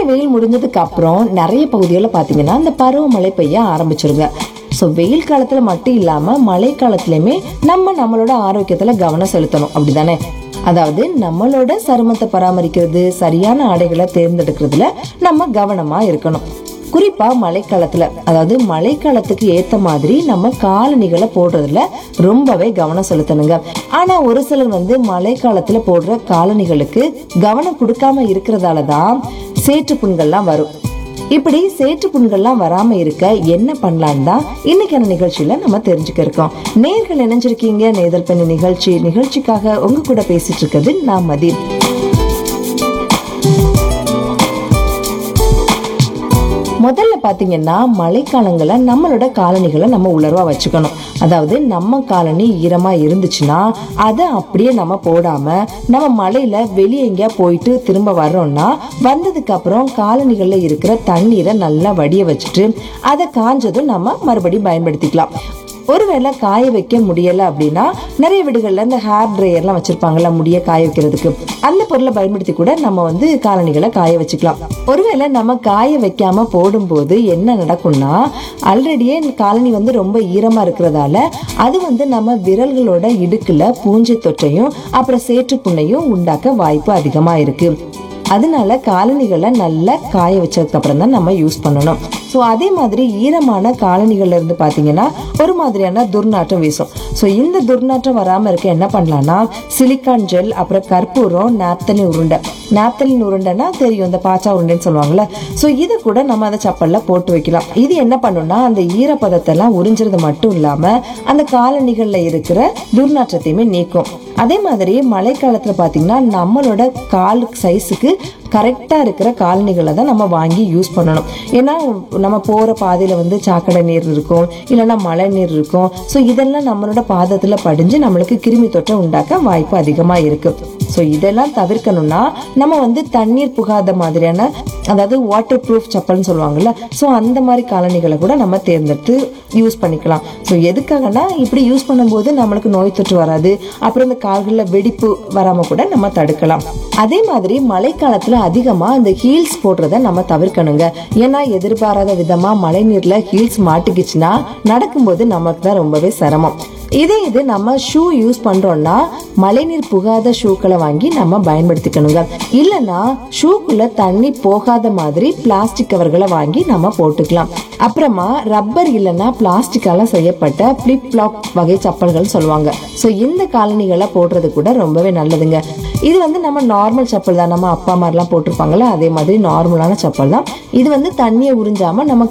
வெயில் முடிஞ்சதுக்கு அப்புறம் நிறைய பகுதிகளில் பார்த்தீங்கன்னா இந்த பருவமழை பெய்ய ஆரம்பிச்சிருங்க ஸோ வெயில் காலத்துல மட்டும் இல்லாம மழை காலத்துலயுமே நம்ம நம்மளோட ஆரோக்கியத்துல கவனம் செலுத்தணும் அப்படிதானே அதாவது நம்மளோட சருமத்தை பராமரிக்கிறது சரியான ஆடைகளை தேர்ந்தெடுக்கிறதுல நம்ம கவனமா இருக்கணும் குறிப்பா மழைக்காலத்துல அதாவது மழைக்காலத்துக்கு ஏத்த மாதிரி நம்ம காலணிகளை போடுறதுல ரொம்பவே கவனம் செலுத்தணுங்க ஆனா ஒரு சிலர் வந்து மழைக்காலத்துல போடுற காலணிகளுக்கு கவனம் கொடுக்காம இருக்கிறதால தான் சேற்று புண்கள்லாம் வரும் இப்படி சேற்று புண்கள்லாம் வராம இருக்க என்ன பண்ணலான்னு தான் இன்னைக்கான நிகழ்ச்சியில நம்ம தெரிஞ்சுக்க இருக்கோம் நேர்கள் இணைஞ்சிருக்கீங்க நேதல் பெண்ணு நிகழ்ச்சி நிகழ்ச்சிக்காக உங்க கூட பேசிட்டு இருக்கிறது நான் மதீன் முதல்ல பாத்தீங்கன்னா மழைக்காலங்கள்ல நம்மளோட காலணிகளை நம்ம உலர்வா வச்சுக்கணும் அதாவது நம்ம காலனி ஈரமா இருந்துச்சுன்னா அதை அப்படியே நம்ம போடாம நம்ம மழையில வெளியே எங்கேயா போயிட்டு திரும்ப வர்றோம்னா வந்ததுக்கு அப்புறம் காலணிகள்ல இருக்கிற தண்ணீரை நல்லா வடிய வச்சுட்டு அதை காஞ்சதும் நம்ம மறுபடியும் பயன்படுத்திக்கலாம் ஒருவேளை காய வைக்க முடியல அப்படின்னா நிறைய வீடுகள்ல இந்த ஹேர் ட்ரையர்லாம் வச்சிருப்பாங்கல்ல முடிய காய வைக்கிறதுக்கு அந்த பொருளை பயன்படுத்தி கூட நம்ம வந்து காலணிகளை காய வச்சுக்கலாம் ஒருவேளை நம்ம காய வைக்காம போடும்போது என்ன நடக்கும்னா ஆல்ரெடியே காலனி வந்து ரொம்ப ஈரமா இருக்கிறதால அது வந்து நம்ம விரல்களோட இடுக்குல பூஞ்சை தொற்றையும் அப்புறம் சேற்று புண்ணையும் உண்டாக்க வாய்ப்பு அதிகமா இருக்கு அதனால காலணிகளை நல்லா காய வச்சதுக்கு அப்புறம் தான் நம்ம யூஸ் பண்ணணும் ஸோ அதே மாதிரி ஈரமான காலணிகள்ல இருந்து பார்த்தீங்கன்னா ஒரு மாதிரியான துர்நாற்றம் வீசும் ஸோ இந்த துர்நாற்றம் வராமல் இருக்க என்ன பண்ணலாம்னா சிலிக்கான் ஜெல் அப்புறம் கற்பூரம் நாப்தலின் உருண்டை நாப்தலின் உருண்டைன்னா தெரியும் இந்த பாச்சா உருண்டைன்னு சொல்லுவாங்கல்ல ஸோ இது கூட நம்ம அதை சப்பல்ல போட்டு வைக்கலாம் இது என்ன பண்ணும்னா அந்த ஈரப்பதத்தை எல்லாம் உறிஞ்சிறது மட்டும் இல்லாம அந்த காலணிகள்ல இருக்கிற துர்நாற்றத்தையுமே நீக்கும் அதே மாதிரி மழைக்காலத்துல பாத்தீங்கன்னா நம்மளோட கால் சைஸுக்கு கரெக்டா இருக்கிற காலணிகளை தான் நம்ம வாங்கி யூஸ் பண்ணணும் ஏன்னா நம்ம போற பாதையில வந்து சாக்கடை நீர் இருக்கும் இல்லைன்னா மழை நீர் இருக்கும் ஸோ இதெல்லாம் நம்மளோட பாதத்துல படிஞ்சு நம்மளுக்கு கிருமி தொற்றை உண்டாக்க வாய்ப்பு அதிகமா இருக்கு ஸோ இதெல்லாம் தவிர்க்கணும்னா நம்ம வந்து தண்ணீர் புகாத மாதிரியான அதாவது வாட்டர் ப்ரூஃப் செப்பல்னு சொல்லுவாங்கல்ல ஸோ அந்த மாதிரி காலணிகளை கூட நம்ம தேர்ந்தெடுத்து யூஸ் பண்ணிக்கலாம் ஸோ எதுக்காகனா இப்படி யூஸ் பண்ணும்போது நம்மளுக்கு நோய் தொற்று வராது அப்புறம் இந்த கால்களில் வெடிப்பு வராமல் கூட நம்ம தடுக்கலாம் அதே மாதிரி மழைக்காலத்தில் அதிகமாக இந்த ஹீல்ஸ் போடுறத நம்ம தவிர்க்கணுங்க ஏன்னா எதிர்பாராத விதமாக மழை நீரில் ஹீல்ஸ் மாட்டிக்கிச்சுன்னா நடக்கும்போது நமக்கு தான் ரொம்பவே சிரமம் இதே இது நம்ம ஷூ யூஸ் பண்றோம்னா மழைநீர் புகாத ஷூக்களை வாங்கி நம்ம பயன்படுத்திக்கணுங்க இல்லைன்னா ஷூக்குள்ள தண்ணி போகாத மாதிரி பிளாஸ்டிக் கவர்களை வாங்கி நம்ம போட்டுக்கலாம் அப்புறமா ரப்பர் இல்லைன்னா பிளாஸ்டிக்கால செய்யப்பட்ட பிளிப் பிளாப் வகை சப்பல்கள் சொல்லுவாங்க ஸோ இந்த காலணிகளை போடுறது கூட ரொம்பவே நல்லதுங்க இது வந்து நம்ம நார்மல் செப்பல் தான் நம்ம அப்பா மாதிரிலாம் போட்டிருப்பாங்கல்ல அதே மாதிரி நார்மலான செப்பல் தான் இது வந்து தண்ணியை உறிஞ்சாம நம்ம